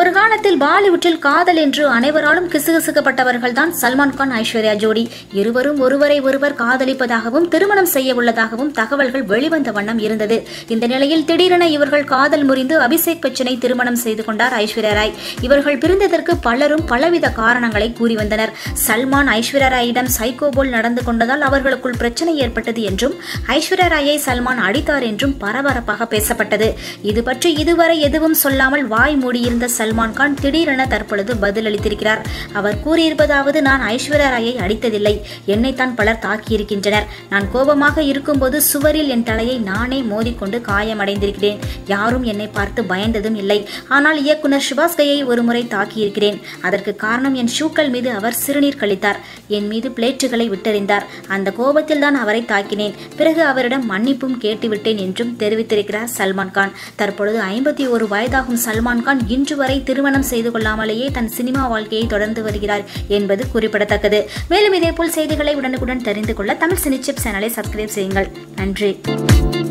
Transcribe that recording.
ஒரு காலத்தில் பாலிவுட்டில் காதல் என்று அனைவராலும் கிசுகிசுக்கப்பட்டவர்கள் தான் சல்மான் கான் ஐஸ்வர்யா ஜோடி இருவரும் ஒருவரை ஒருவர் காதலிப்பதாகவும் திருமணம் செய்ய உள்ளதாகவும் தகவல்கள் வெளிவந்த வண்ணம் இருந்தது இந்த நிலையில் திடீரென இவர்கள் காதல் முறிந்து அபிஷேக் பச்சனை திருமணம் செய்து கொண்டார் ஐஸ்வர்யா ராய் இவர்கள் பிரிந்ததற்கு பலரும் பலவித காரணங்களை கூறி வந்தனர் சல்மான் ஐஸ்வர்யா ராயிடம் சைக்கோ போல் நடந்து கொண்டதால் அவர்களுக்குள் பிரச்சனை ஏற்பட்டது என்றும் ஐஸ்வர்யா ராயை சல்மான் அடித்தார் என்றும் பரபரப்பாக பேசப்பட்டது இது பற்றி இதுவரை எதுவும் சொல்லாமல் வாய் மூடியிருந்த சல்மான் கான் திடீரென தற்பொழுது பதிலளித்திருக்கிறார் அவர் கூறியிருப்பதாவது நான் ஐஸ்வர்யா ராயை அடித்ததில்லை என்னைத்தான் பலர் தாக்கியிருக்கின்றனர் நான் கோபமாக இருக்கும்போது சுவரில் என் தலையை நானே மோதிக்கொண்டு காயமடைந்திருக்கிறேன் யாரும் என்னை பார்த்து பயந்ததும் இல்லை ஆனால் இயக்குனர் சிவாஸ்கையை ஒருமுறை தாக்கியிருக்கிறேன் அதற்கு காரணம் என் ஷூக்கள் மீது அவர் சிறுநீர் கழித்தார் என் மீது பிளேட்டுகளை விட்டெறிந்தார் அந்த கோபத்தில் தான் அவரை தாக்கினேன் பிறகு அவரிடம் மன்னிப்பும் கேட்டுவிட்டேன் என்றும் தெரிவித்திருக்கிறார் சல்மான் கான் தற்பொழுது ஐம்பத்தி ஒரு வயதாகும் சல்மான் கான் இன்று வரை திருமணம் செய்து கொள்ளாமலேயே தன் சினிமா வாழ்க்கையை தொடர்ந்து வருகிறார் என்பது குறிப்பிடத்தக்கது மேலும் இதேபோல் செய்திகளை உடனுக்குடன் தெரிந்து கொள்ள தமிழ் சினிச்சிப் சேனலை சப்ஸ்கிரைப் செய்யுங்கள் நன்றி